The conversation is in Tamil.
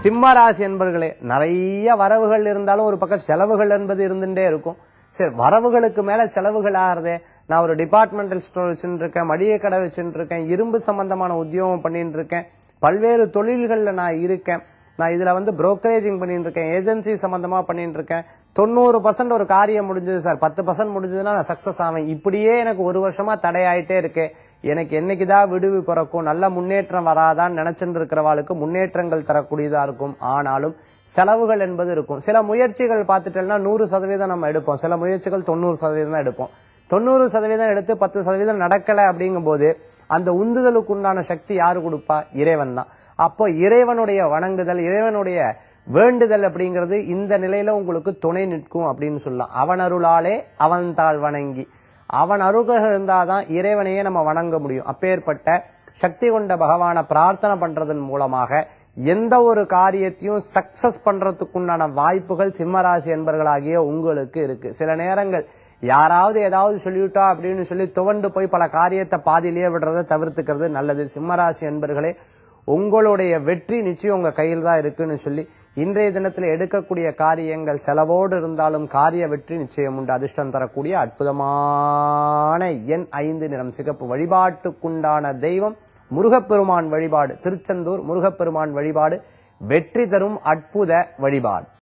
சிம்ம ராசி என்பர்களே நிறைய வரவுகள் இருந்தாலும் ஒரு பக்கம் செலவுகள் என்பது இருந்துட்டே இருக்கும் சரி வரவுகளுக்கு மேல செலவுகள் ஆகிறதே நான் ஒரு டிபார்ட்மெண்டல் ஸ்டோர் வச்சுட்டு இருக்கேன் மளிகை கடை வச்சுட்டு இருக்கேன் இரும்பு சம்பந்தமான உத்தியோகம் பண்ணிட்டு இருக்கேன் பல்வேறு தொழில்கள்ல நான் இருக்கேன் நான் இதுல வந்து புரோக்கரேஜிங் பண்ணிட்டு இருக்கேன் ஏஜென்சி சம்பந்தமா பண்ணிட்டு இருக்கேன் தொண்ணூறு பர்சன்ட் ஒரு காரியம் முடிஞ்சது சார் பத்து பர்சன்ட் முடிஞ்சதுன்னா நான் சக்சஸ் ஆவேன் இப்படியே எனக்கு ஒரு வருஷமா தடையாயிட்டே இருக்கு எனக்கு என்னைக்குதான் விடுவி பிறக்கும் நல்ல முன்னேற்றம் வராதான்னு நினைச்சுட்டு இருக்கிறவாளுக்கு முன்னேற்றங்கள் தரக்கூடியதா இருக்கும் ஆனாலும் செலவுகள் என்பது இருக்கும் சில முயற்சிகள் பார்த்துட்டோம்னா நூறு சதவீதம் நம்ம எடுப்போம் சில முயற்சிகள் தொண்ணூறு சதவீதம் தான் எடுப்போம் தொண்ணூறு சதவீதம் எடுத்து பத்து சதவீதம் நடக்கல அப்படிங்கும் போது அந்த உந்துதலுக்கு உண்டான சக்தி யாரு கொடுப்பா இறைவன் தான் அப்போ இறைவனுடைய வணங்குதல் இறைவனுடைய வேண்டுதல் அப்படிங்கிறது இந்த நிலையில உங்களுக்கு துணை நிற்கும் அப்படின்னு சொல்லலாம் அவன் அருளாலே அவன் தாள் வணங்கி அவன் அருகல் இருந்தாதான் இறைவனையே நம்ம வணங்க முடியும் அப்பேற்பட்ட சக்தி கொண்ட பகவானை பிரார்த்தனை பண்றதன் மூலமாக எந்த ஒரு காரியத்தையும் சக்சஸ் பண்றதுக்குண்டான வாய்ப்புகள் சிம்மராசி என்பர்களாகிய உங்களுக்கு இருக்கு சில நேரங்கள் யாராவது ஏதாவது சொல்லிவிட்டா அப்படின்னு சொல்லி துவண்டு போய் பல காரியத்தை பாதியிலேயே விடுறதை தவிர்த்துக்கிறது நல்லது சிம்மராசி என்பர்களே உங்களுடைய வெற்றி நிச்சயம் உங்க கையில் தான் இருக்குன்னு சொல்லி இன்றைய தினத்துல எடுக்கக்கூடிய காரியங்கள் செலவோடு இருந்தாலும் காரிய வெற்றி நிச்சயம் உண்டு அதிர்ஷ்டம் தரக்கூடிய அற்புதமான எண் ஐந்து நிறம் சிகப்பு வழிபாட்டுக்குண்டான தெய்வம் முருகப்பெருமான் வழிபாடு திருச்செந்தூர் முருகப்பெருமான் வழிபாடு வெற்றி தரும் அற்புத வழிபாடு